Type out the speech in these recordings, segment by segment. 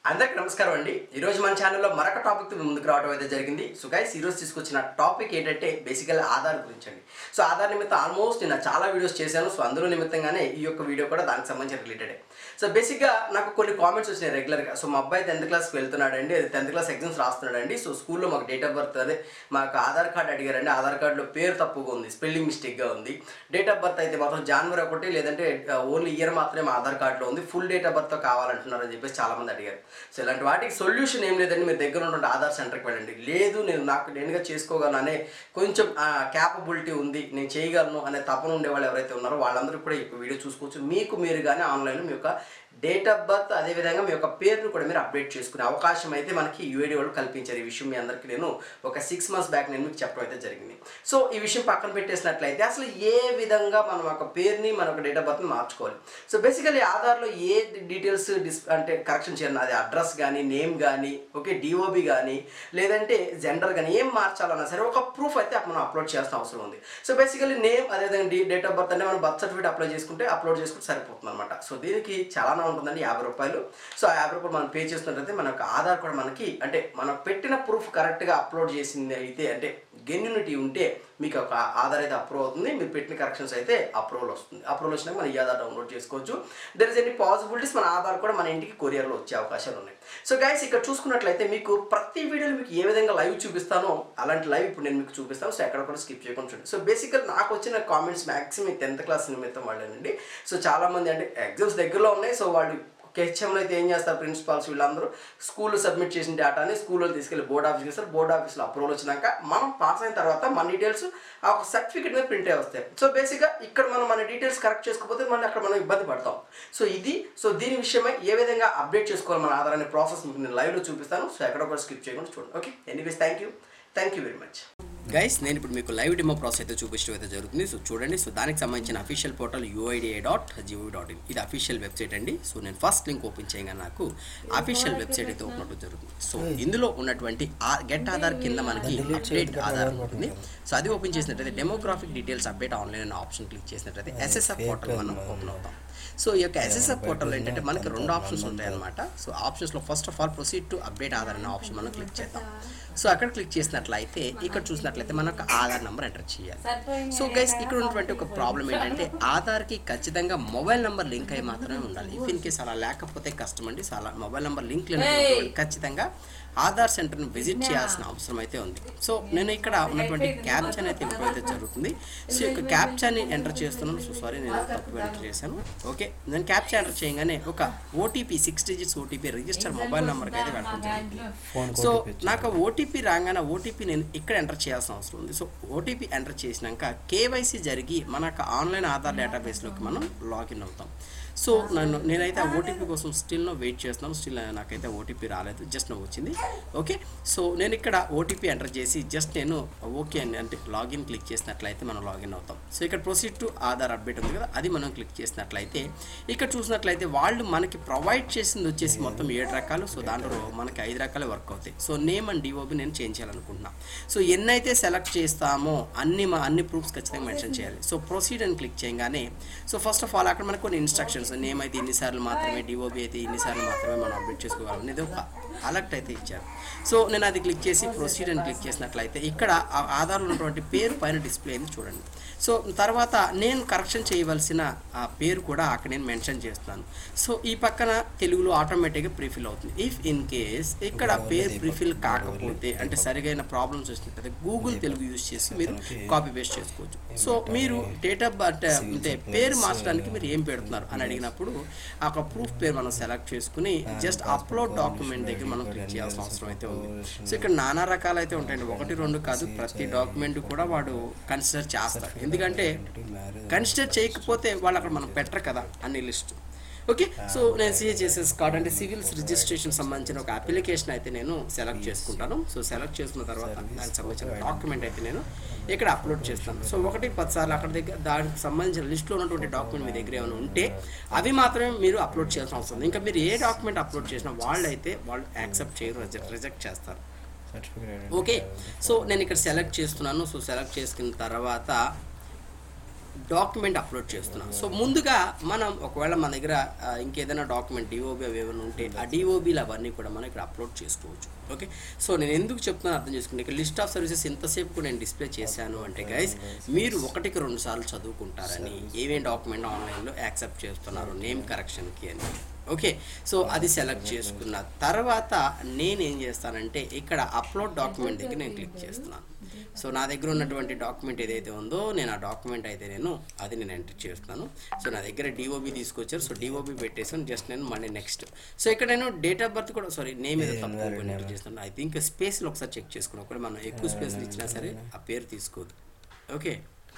అందరికి నమస్కారం అండి ఈరోజు మన ఛానల్లో మరొక టాపిక్ తో మీ ముందుకు రావడం అయితే జరిగింది సో గైస్ ఈరోజు తీసుకొచ్చిన టాపిక్ ఏంటంటే బేసికల్ ఆధార్ గురించి అండి సో ఆధార్ నిమిత్తం ఆల్మోస్ట్ నేను చాలా వీడియోస్ చేశాను సో అందులో నిమిత్తంగానే ఈ యొక్క వీడియో కూడా దానికి సంబంధించిన రిలేటెడ్ సో బేసిక్గా నాకు కొన్ని కామెంట్స్ వచ్చినాయి రెగ్యులర్గా సో మా అబ్బాయి టెన్త్ క్లాస్కి వెళ్తున్నాడు అండి అది టెన్త్ క్లాస్ ఎగ్జామ్స్ రాస్తున్నాడు అండి సో స్కూల్లో మాకు డేట్ ఆఫ్ బర్త్ అదే మాకు ఆధార్ కార్డ్ అడిగారండి ఆధార్ కార్డులో పేరు తప్పుగా ఉంది స్పెల్లింగ్ మిస్టేక్గా ఉంది డేట్ ఆఫ్ బర్త్ అయితే మాత్రం జనవరి ఒకటి లేదంటే ఓన్లీ ఇయర్ మాత్రమే మా ఆధార్ కార్డులో ఉంది ఫుల్ డేట్ ఆఫ్ బర్త్ కావాలంటున్నారు అని చెప్పేసి చాలా మంది అడిగారు సో ఇలాంటి వాటికి సొల్యూషన్ ఏం లేదండి మీరు దగ్గర ఉన్నటువంటి ఆధార్ సెంటర్కి వెళ్ళండి లేదు నేను నాకు నేనుగా చేసుకోగలను అనే కొంచెం క్యాపబిలిటీ ఉంది నేను చేయగలను అనే తపన ఉండే వాళ్ళు ఎవరైతే ఉన్నారో వాళ్ళందరూ కూడా ఈ వీడియో చూసుకోవచ్చు మీకు మీరు కానీ ఆన్లైన్లో మీ యొక్క డేట్ ఆఫ్ బర్త్ అదేవిధంగా మీ యొక్క పేరును కూడా మీరు అప్డేట్ చేసుకునే అవకాశం అయితే మనకి యూఐడి వాళ్ళు కల్పించారు ఈ విషయం మీ అందరికీ నేను ఒక సిక్స్ మంత్స్ బ్యాక్ నేను మీకు చెప్పడం అయితే జరిగింది సో ఈ విషయం పక్కన పెట్టేసినట్లయితే అసలు ఏ విధంగా మనం ఒక పేరుని మన ఒక డేట్ ఆఫ్ బర్త్ని మార్చుకోవాలి సో బేసికలీ ఆధార్లో ఏ డీటెయిల్స్ డిస్ అంటే కరెక్షన్ చేయాలి అది అడ్రస్ కానీ నేమ్ కానీ ఓకే డిఓబి కానీ లేదంటే జెండర్ కానీ ఏం మార్చాలన్నా సరే ఒక ప్రూఫ్ అయితే మనం అప్లోడ్ చేయాల్సిన అవసరం ఉంది సో బేసికలీ నేమ్ అదేవిధంగా డేట్ ఆఫ్ బర్త్ అంటే మనం బర్త్ సర్టిఫికేట్ అప్లై చేసుకుంటే అప్లోడ్ చేసుకుంటే సరిపోతుంది అనమాట సో దీనికి చాలా ఉంటుందండి యాభై రూపాయలు సో ఆ యాభై రూపాయలు మనం పే చేస్తున్నట్లయితే మన యొక్క ఆధార్ కూడా మనకి అంటే మనం పెట్టిన ప్రూఫ్ కరెక్ట్గా అప్లోడ్ చేసింది అయితే అంటే గెన్యూనిటీ ఉంటే మీకు ఒక ఆధార్ అయితే అప్రూవ్ అవుతుంది మీరు పెట్టిన కరెక్షన్స్ అయితే అప్రూవల్ వస్తుంది అప్రూవల్ వచ్చినాక మన ఈ ఆధార్ డౌన్లోడ్ చేసుకోవచ్చు దర్ ఇస్ ఎనీ పాసిబిలిటీస్ మన ఆధార్ కూడా మన ఇంటికి కొరియర్లో వచ్చే అవకాశాలు ఉన్నాయి సో గైస్ ఇక్కడ చూసుకున్నట్లయితే మీకు ప్రతి వీడియోలో మీకు ఏ విధంగా లైవ్ చూపిస్తానో అలాంటి లైవ్ ఇప్పుడు నేను మీకు చూపిస్తాను సో ఎక్కడ కూడా స్కిప్ చేయకుండా చూడండి సో బేసికల్ నాకు వచ్చిన కామెంట్స్ మ్యాక్సిమం టెన్త్ క్లాస్ నిమిత్తం వాళ్ళేనండి సో చాలామంది అంటే ఎగ్జామ్స్ దగ్గరలో ఉన్నాయి సో వాళ్ళు హెచ్ఎంలో అయితే ఏం చేస్తారు ప్రిన్సిపాల్స్ వీళ్ళందరూ స్కూల్లో సబ్మిట్ చేసిన డేటాని స్కూల్లో తీసుకెళ్ళి బోర్డ్ ఆఫీస్కి ఇస్తారు బోర్డ్ ఆఫీస్లో అప్రూవల్ వచ్చినాక మనం పాస్ అయిన తర్వాత మన డీటెయిల్స్ ఆ ఒక సర్టిఫికేట్ మీద ప్రింట్ అయ్యి వస్తాయి సో బేసిక్గా ఇక్కడ మనం మన డీటెయిల్స్ కరెక్ట్ చేసుకోకపోతే మళ్ళీ అక్కడ మనం ఇబ్బంది పడతాం సో ఇది సో దీని విషయమై ఏ విధంగా అప్డేట్ చేసుకోవాలి మన ఆధార్ అనే ప్రాసెస్ మీకు నేను లైవ్లో చూపిస్తాను సో ఎక్కడ కూడా స్కిప్ చేయకుండా చూడండి okay anyways thank you thank you very much guys నేను ఇప్పుడు మీకు లైవ్ డెమో ప్రాసెస్ అయితే చూపించడం అయితే జరుగుతుంది సో చూడండి సో దానికి సంబంధించిన official portal UIDA dot gov dot in ఇది అఫీషియల్ వెబ్సైట్ అండి సో నేను ఫస్ట్ లింక్ ఓపెన్ చేయగా నాకు అఫీషియల్ వెబ్సైట్ అయితే ఓపెన్ అవడం జరుగుతుంది సో ఇందులో ఉన్నటువంటి గెట్ ఆధార్ కింద మనకి అప్డేట్ ఆధార్ ఉంటుంది సో అది ఓపెన్ చేసినట్లయితే డెమోగ్రాఫిక్ డీటెయిల్స్ అప్డేట్ ఆన్లైన్ అనే ఆప్షన్ క్లిక్ చేసినట్లయితే ఎస్ఎస్ఎఫ్ పోర్టల్ మనం ఓపెన్ అవుతాం సో ఈ యొక్క ఎస్ఎస్ఎఫ్ పోర్టల్ ఏంటంటే మనకి రెండు ఆప్షన్స్ ఉంటాయి అనమాట సో ఆప్షన్స్లో first of all proceed to update Aadhaar అనే ఆప్షన్ మనం క్లిక్ చేద్దాం సో అక్కడ క్లిక్ చేసినట్లయితే ఇక్కడ చూసినట్లయితే మన యొక్క ఆధార్ నెంబర్ ఎంటర్ చేయాలి సో గైస్ ఇక్కడ ఉన్నటువంటి ఒక ప్రాబ్లం ఏంటంటే ఆధార్కి ఖచ్చితంగా మొబైల్ నెంబర్ లింక్ అయి మాత్రమే ఉండాలి ఇఫ్ ఇన్ కేస్ అలా లేకపోతే కష్టం అండి సో అలా మొబైల్ నెంబర్ లింక్ లేనటువంటి ఖచ్చితంగా ఆధార్ సెంటర్ని విజిట్ చేయాల్సిన అవసరం అయితే ఉంది సో నేను ఇక్కడ ఉన్నటువంటి క్యాప్చాన్ అయితే ఇవ్వడం అయితే జరుగుతుంది సో ఈ యొక్క క్యాప్చాని ఎంటర్ చేస్తున్నాను సో సారీ నేను తప్పు ఎంటర్ చేశాను ఓకే నేను క్యాప్చా ఎంటర్ చేయగానే ఒక OTP six digits OTP register mobile నెంబర్కి అయితే వెళ్ళడం జరిగింది సో నాకు ఓటీపీ రాగానే ఓటీపీ నేను ఇక్కడ ఎంటర్ చేయాల్సిన అవసరం ఉంది సో ఓటీపీ ఎంటర్ చేసినాక కేవైసీ జరిగి మన యొక్క ఆన్లైన్ ఆధార్ డేటాబేస్లోకి మనం లాగిన్ అవుతాం సో నన్ను నేనైతే ఆ ఓటీపీ కోసం స్టిల్ వెయిట్ చేస్తున్నాను స్టిల్ నాకైతే ఓటీపీ రాలేదు జస్ట్ నువ్వు వచ్చింది ఓకే సో నేను ఇక్కడ ఓటీపీ ఎంటర్ చేసి జస్ట్ నేను ఓకే అని అంటే లాగిన్ క్లిక్ చేసినట్లయితే మనం లాగిన్ అవుతాం సో ఇక్కడ ప్రొసీడ్ టు ఆధార్ అప్డేట్ ఉంది కదా అది మనం క్లిక్ చేసినట్లయితే ఇక్కడ చూసినట్లయితే వాళ్ళు మనకి ప్రొవైడ్ చేసింది వచ్చేసి మొత్తం ఏడు రకాలు సో దాంట్లో మనకి ఐదు రకాలు వర్క్ అవుతాయి సో నేమ్ అండ్ డిఓబి నేను చేంజ్ చేయాలనుకుంటున్నా సో ఎన్నైతే సెలెక్ట్ చేస్తామో అన్ని మా అన్ని ప్రూఫ్స్ ఖచ్చితంగా మెన్షన్ చేయాలి సో ప్రొసీడ్ అని క్లిక్ చేయగానే సో ఫస్ట్ ఆఫ్ ఆల్ అక్కడ మనకు కొన్ని ఇన్స్ట్రక్షన్స్ నేమ్ అయితే ఇన్నిసార్లు మాత్రమే డిఓబి అయితే ఇన్నిసార్లు మాత్రమే మనం అప్డేట్ చేసుకోగలం అనేది ఒక అలర్ట్ అయితే ఇచ్చారు సో నేను అది క్లిక్ చేసి ప్రొసీడ్ అని క్లిక్ చేసినట్లయితే ఇక్కడ ఆ ఆధార్లో ఉన్నటువంటి పేరు పైన డిస్ప్లే అయింది చూడండి సో తర్వాత నేను కరెక్షన్ చేయవలసిన ఆ పేరు కూడా అక్కడ నేను మెన్షన్ చేస్తున్నాను సో ఈ పక్కన తెలుగులో ఆటోమేటిక్గా ప్రీఫిల్ అవుతుంది ఇఫ్ ఇన్ కేస్ ఇక్కడ పేరు ప్రీఫిల్ కాకపోతే అంటే సరిగైన ప్రాబ్లమ్స్ వచ్చినట్లయితే గూగుల్ తెలుగు యూజ్ చేసి మీరు కాపీ పేస్ట్ చేసుకోవచ్చు సో మీరు డేట్ ఆఫ్ బర్త్ అంటే పేరు మార్చడానికి మీరు ఏం పెడుతున్నారు అని అడిగినప్పుడు ఆ ఒక ప్రూఫ్ పేరు మనం సెలెక్ట్ చేసుకుని జస్ట్ అప్లోడ్ డాక్యుమెంట్ దగ్గర మనం క్లిక్ చేయాల్సిన అవసరం అయితే ఉంది సో ఇక్కడ నానా రకాలు అయితే ఉంటాయండి ఒకటి రెండు కాదు ప్రతి డాక్యుమెంట్ కూడా వాడు కన్సిడర్ చేస్తారు ఎందుకంటే కన్సిడర్ చేయకపోతే వాళ్ళు అక్కడ మనం పెట్టరు కదా అన్ని లిస్ట్ ఓకే సో నేను సిహెచ్ఎస్ఎస్ కార్డ్ అంటే సివిల్స్ రిజిస్ట్రేషన్ సంబంధించిన ఒక అప్లికేషన్ అయితే నేను సెలెక్ట్ చేసుకుంటాను సో సెలెక్ట్ చేసుకున్న తర్వాత దానికి సంబంధించిన డాక్యుమెంట్ అయితే నేను ఇక్కడ అప్లోడ్ చేస్తాను సో ఒకటి పది సార్లు అక్కడ దగ్గర దానికి సంబంధించిన లిస్ట్లో ఉన్నటువంటి డాక్యుమెంట్ మీ దగ్గర ఏమైనా ఉంటే అవి మాత్రమే మీరు అప్లోడ్ చేయాల్సిన అవసరం ఉంది ఇంకా మీరు ఏ డాక్యుమెంట్ అప్లోడ్ చేసినా వాళ్ళు అయితే వాళ్ళు యాక్సెప్ట్ చేయరు రిజెక్ట్ చేస్తారు ఓకే సో నేను ఇక్కడ సెలెక్ట్ చేస్తున్నాను సో సెలెక్ట్ చేసుకున్న తర్వాత డాక్యుమెంట్ అప్లోడ్ చేస్తున్నాం సో ముందుగా మనం ఒకవేళ మన దగ్గర ఆ, ఇంకేదైనా డాక్యుమెంట్ డిఓబి అవి ఏమైనా ఉంటే ఆ డిఓబిలు అవన్నీ కూడా మనం ఇక్కడ అప్లోడ్ చేసుకోవచ్చు ఓకే సో నేను ఎందుకు చెప్తున్నాను అర్థం చేసుకుంటే ఇక్కడ లిస్ట్ ఆఫ్ సర్వీసెస్ ఇంతసేపు కూడా నేను డిస్ప్లే చేశాను అంటే గైస్ మీరు ఒకటికి రెండు సార్లు చదువుకుంటారని ఏమేం డాక్యుమెంట్ ఆన్లైన్లో యాక్సెప్ట్ చేస్తున్నారు నేమ్ కరెక్షన్కి అని ఓకే సో అది సెలెక్ట్ చేసుకున్న తర్వాత నేనేం చేస్తానంటే ఇక్కడ అప్లోడ్ డాక్యుమెంట్ దగ్గర నేను క్లిక్ చేస్తున్నాను సో నా దగ్గర ఉన్నటువంటి డాక్యుమెంట్ ఏదైతే ఉందో నేను ఆ డాక్యుమెంట్ అయితే నేను అది నేను ఎంటర్ చేస్తున్నాను సో నా దగ్గర డిఓబి తీసుకొచ్చారు సో డిఓబి పెట్టేసాను జస్ట్ నేను మళ్ళీ నెక్స్ట్ సో ఇక్కడ నేను డేట్ ఆఫ్ బర్త్ కూడా సారీ నేమ్ ఏదో తప్పు ఎంటర్ చేస్తున్నాను ఐ థింక్ స్పేస్లో ఒకసారి చెక్ చేసుకున్నాను ఒకవేళ మనం ఎక్కువ స్పేస్లు ఇచ్చినా సరే ఆ పేరు తీసుకోదు ఓకే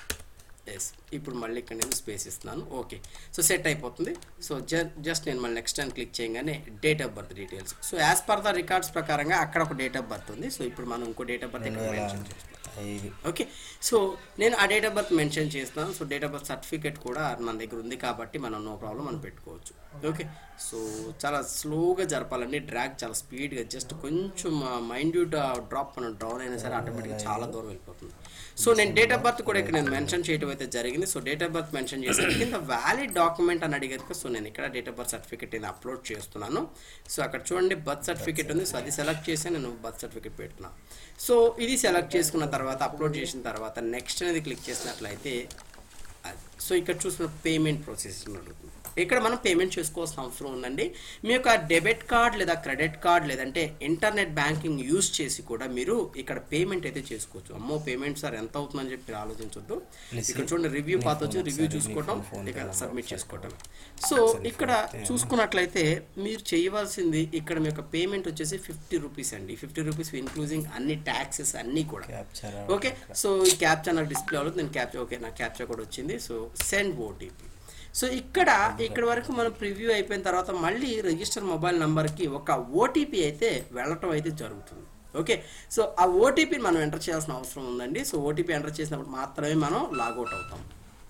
ఎస్ ఇప్పుడు మళ్ళీ ఇక్కడ నేను స్పేస్ ఇస్తున్నాను ఓకే సో సెట్ అయిపోతుంది సో జస్ట్ నేను మళ్ళీ నెక్స్ట్ టైం క్లిక్ చేయగానే date of birth details so as per the records ప్రకారంగా అక్కడ ఒక డేట్ ఆఫ్ బర్త్ ఉంది సో ఇప్పుడు మనం ఇంకో డేట్ ఆఫ్ బర్త్ ఇక్కడ మెన్షన్ చేస్తాం ఐదు ఓకే సో నేను ఆ డేట్ ఆఫ్ బర్త్ మెన్షన్ చేస్తున్నాను so date of birth certificate కూడా మన దగ్గర ఉంది కాబట్టి మనం నో ప్రాబ్లం మనం పెట్టుకోవచ్చు ఓకే సో చాలా స్లోగా జరపాలండి డ్రాగ్ చాలా స్పీడ్గా జస్ట్ కొంచెం మైండ్యూట్ డ్రాప్ మనం డౌన్ అయినా సరే ఆటోమేటిక్గా చాలా దూరం వెళ్ళిపోతుంది సో నేను డేట్ ఆఫ్ బర్త్ కూడా ఇక్కడ నేను మెన్షన్ చేయడం అయితే జరిగింది so date of birth mention చేశాను కింద వ్యాలిడ్ డాక్యుమెంట్ అని అడిగారు కదా, సో నేను ఇక్కడ డేట్ ఆఫ్ బర్త్ సర్టిఫికేట్ నేను అప్లోడ్ చేస్తున్నాను సో అక్కడ చూడండి బర్త్ సర్టిఫికేట్ ఉంది సో అది సెలెక్ట్ చేసి నేను బర్త్ సర్టిఫికేట్ పెడుతున్నాను సో ఇది సెలెక్ట్ చేసుకున్న తర్వాత అప్లోడ్ చేసిన తర్వాత నెక్స్ట్ అనేది క్లిక్ చేసినట్లయితే అది. సో ఇక్కడ చూసిన పేమెంట్ ప్రాసెస్ అడుగుతుంది ఇక్కడ మనం పేమెంట్ చేసుకోవాల్సిన అవసరం ఉందండి మీ యొక్క డెబిట్ కార్డ్ లేదా క్రెడిట్ కార్డ్ లేదంటే ఇంటర్నెట్ బ్యాంకింగ్ యూస్ చేసి కూడా మీరు ఇక్కడ పేమెంట్ అయితే చేసుకోవచ్చు అమ్మో పేమెంట్ సార్ ఎంత అవుతుందని చెప్పి మీరు ఆలోచించొద్దు ఇక్కడ చూడండి రివ్యూ పాత వచ్చి రివ్యూ చూసుకోవటం ఇక్కడ సబ్మిట్ చేసుకోవటం సో ఇక్కడ చూసుకున్నట్లయితే మీరు చేయవలసింది ఇక్కడ మీ యొక్క పేమెంట్ వచ్చేసి ఫిఫ్టీ రూపీస్ అండి ఫిఫ్టీ రూపీస్ ఇన్క్లూజింగ్ అన్ని ట్యాక్సెస్ అన్నీ కూడా క్యాప్చర్ ఓకే సో ఈ క్యాప్చా నాకు డిస్ప్లే అవ్వలేదు నేను క్యాప్చా ఓకే నాకు క్యాప్చా కూడా వచ్చింది సో సెండ్ ఓటీపీ సో ఇక్కడ ఇక్కడ వరకు మనం ప్రివ్యూ అయిపోయిన తర్వాత మళ్ళీ రిజిస్టర్ మొబైల్ నెంబర్కి ఒక ఓటీపీ అయితే వెళ్ళటం అయితే జరుగుతుంది ఓకే సో ఆ ఓటీపీని మనం ఎంటర్ చేయాల్సిన అవసరం ఉందండి సో ఓటీపీ ఎంటర్ చేసినప్పుడు మాత్రమే మనం లాగౌట్ అవుతాం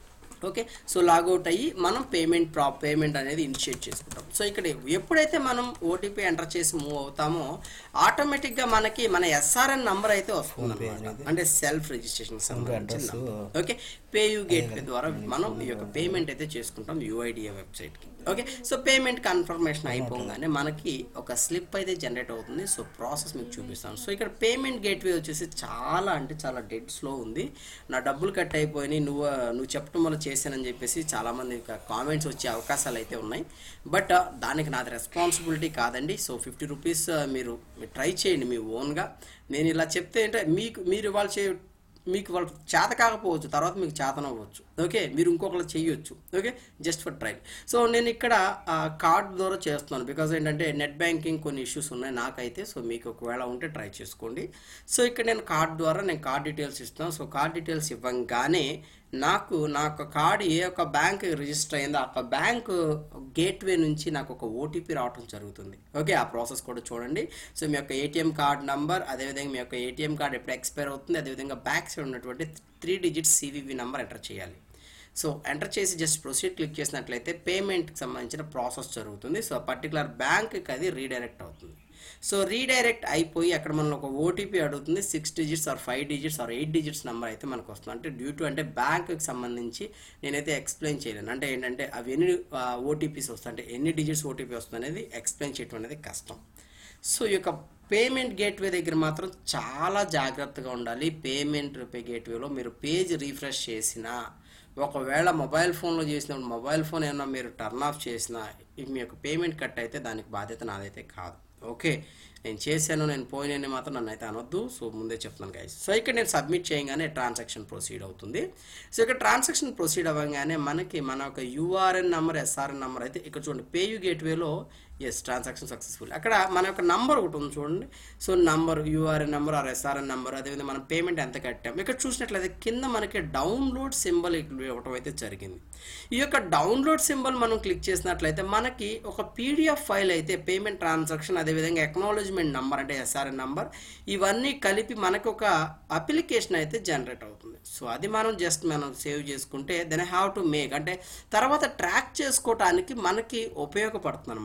ఓకే సో లాగౌట్ అయ్యి మనం పేమెంట్ ప్రా పేమెంట్ అనేది ఇనిషియేట్ చేసుకుంటాం సో ఇక్కడ ఎప్పుడైతే మనం ఓటీపీ ఎంటర్ చేసి మూవ్ అవుతామో ఆటోమేటిక్గా మనకి మన ఎస్ఆర్ఎన్ నంబర్ అయితే వస్తుంది అనమాట అంటే సెల్ఫ్ రిజిస్ట్రేషన్ సంబంధించిన address, number. Okay PayU gateway ద్వారా మనం ఈ యొక్క పేమెంట్ అయితే చేసుకుంటాం యూఐడిఏ వెబ్సైట్కి ఓకే సో పేమెంట్ కన్ఫర్మేషన్ అయిపోగానే మనకి ఒక స్లిప్ అయితే జనరేట్ అవుతుంది సో ప్రాసెస్ మీకు చూపిస్తాను సో ఇక్కడ పేమెంట్ గేట్వే వచ్చేసి చాలా అంటే చాలా డెడ్ స్లో ఉంది నా డబ్బులు కట్ అయిపోయినాయి నువ్వు నువ్వు చెప్పడం వల్ల చేశానని చెప్పేసి చాలామంది కామెంట్స్ వచ్చే అవకాశాలు అయితే ఉన్నాయి బట్ దానికి నాది రెస్పాన్సిబిలిటీ కాదండి సో ఫిఫ్టీ రూపీస్ మీరు ట్రై చేయండి మీ ఓన్గా నేను ఇలా చెప్తే ఏంటంటే మీకు మీరు ఇవాళ చే మీకు వాళ్ళు చేత కాకపోవచ్చు తర్వాత మీకు చేతనవ్వచ్చు ఓకే మీరు ఇంకొకరు చేయొచ్చు okay just for try so నేను ఇక్కడ కార్డ్ ద్వారా చేస్తున్నాను బికాజ్ ఏంటంటే నెట్ బ్యాంకింగ్ కొన్ని ఇష్యూస్ ఉన్నాయి నాకైతే సో మీకు ఒకవేళ ఉంటే ట్రై చేసుకోండి సో ఇక్కడ నేను కార్డ్ ద్వారా నేను కార్డ్ డీటెయిల్స్ ఇస్తాను సో కార్డ్ డీటెయిల్స్ ఇవ్వగానే నాకు నా యొక్క కార్డు ఏ ఒక్క బ్యాంక్ రిజిస్టర్ అయిందో ఆ యొక్క బ్యాంక్ గేట్వే నుంచి నాకు ఒక ఓటీపీ రావడం జరుగుతుంది ఓకే ఆ ప్రాసెస్ కూడా చూడండి సో మీ యొక్క ఏటీఎం కార్డ్ నంబర్ అదేవిధంగా మీ యొక్క ఏటీఎం కార్డ్ ఎప్పుడు ఎక్స్పైర్ అవుతుంది అదేవిధంగా బ్యాక్ సైడ్ ఉన్నటువంటి three digits CVV number enter చేయాలి సో ఎంటర్ చేసి జస్ట్ ప్రొసీడ్ క్లిక్ చేసినట్లయితే పేమెంట్కి సంబంధించిన ప్రాసెస్ జరుగుతుంది సో పర్టికులర్ బ్యాంక్కి అది రీడైరెక్ట్ అవుతుంది సో రీడైరెక్ట్ అయిపోయి అక్కడ మనం ఒక ఓటీపీ అడుగుతుంది six digits or five digits or eight digits number అయితే మనకు వస్తుంది అంటే డ్యూ టు అంటే బ్యాంక్కి సంబంధించి నేనైతే ఎక్స్ప్లెయిన్ చేయలేను అంటే ఏంటంటే అవి ఎన్ని ఓటీపీస్ వస్తాయి అంటే ఎన్ని డిజిట్స్ ఓటీపీ వస్తుంది అనేది ఎక్స్ప్లెయిన్ చేయడం అనేది కష్టం సో ఈ యొక్క పేమెంట్ గేట్వే దగ్గర మాత్రం చాలా జాగ్రత్తగా ఉండాలి పేమెంట్ గేట్వేలో మీరు పేజ్ రీఫ్రెష్ చేసినా ఒకవేళ మొబైల్ ఫోన్లో చేసినప్పుడు మొబైల్ ఫోన్ ఏమన్నా మీరు టర్న్ ఆఫ్ చేసినా ఇక మీ యొక్క పేమెంట్ కట్ అయితే దానికి బాధ్యత నాదైతే కాదు ఓకే నేను చేశాను నేను పోయినని మాత్రం నన్ను అయితే అనొద్దు సో ముందే చెప్తున్నాను గైస్ సో ఇక్కడ నేను సబ్మిట్ చేయగానే ట్రాన్సాక్షన్ ప్రొసీడ్ అవుతుంది సో ఇక్కడ ట్రాన్సాక్షన్ ప్రొసీడ్ అవ్వగానే మనకి మన యొక్క యూఆర్ఎన్ నెంబర్ ఎస్ఆర్ఎన్ నెంబర్ అయితే ఇక్కడ చూడండి పేయూ గేట్వేలో ఎస్ ట్రాన్సాక్షన్ సక్సెస్ఫుల్ అక్కడ మన యొక్క నంబర్ ఒకటి ఉంది చూడండి so number URN number or SRN number అదేవిధంగా మనం పేమెంట్ ఎంత కట్టాం ఇక్కడ చూసినట్లయితే కింద మనకి డౌన్లోడ్ సింబల్ ఇవ్వడం అయితే జరిగింది ఈ యొక్క డౌన్లోడ్ సింబల్ మనం క్లిక్ చేసినట్లయితే మనకి ఒక పీడిఎఫ్ ఫైల్ అయితే పేమెంట్ ట్రాన్సాక్షన్ అదేవిధంగా ఎక్నాలజ్మెంట్ నంబర్ అంటే ఎస్ఆర్ఎన్ నంబర్ ఇవన్నీ కలిపి మనకు ఒక అప్లికేషన్ అయితే జనరేట్ అవుతుంది సో అది మనం జస్ట్ మనం సేవ్ చేసుకుంటే దెన్ హ్యావ్ టు మేక్ అంటే తర్వాత ట్రాక్ చేసుకోవటానికి మనకి ఉపయోగపడుతుంది అనమాట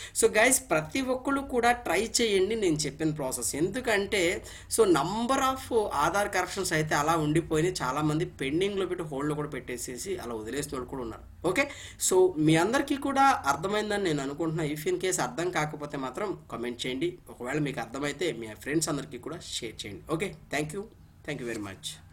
సో గైస్ ప్రతి ఒక్కళ్ళు కూడా ట్రై చేయండి నేను చెప్పిన ప్రాసెస్ ఎందుకంటే so number of Aadhaar corrections అయితే అలా ఉండిపోయినాయి చాలామంది పెండింగ్లో పెట్టి హోల్డ్లో కూడా పెట్టేసేసి అలా వదిలేసిన వాళ్ళు కూడా ఉన్నారు ఓకే సో మీ అందరికీ కూడా అర్థమైందని నేను అనుకుంటున్నా ఇఫ్ ఇన్ కేస్ అర్థం కాకపోతే మాత్రం కామెంట్ చేయండి ఒకవేళ మీకు అర్థమైతే మీ ఫ్రెండ్స్ అందరికీ కూడా షేర్ చేయండి okay thank you thank you very much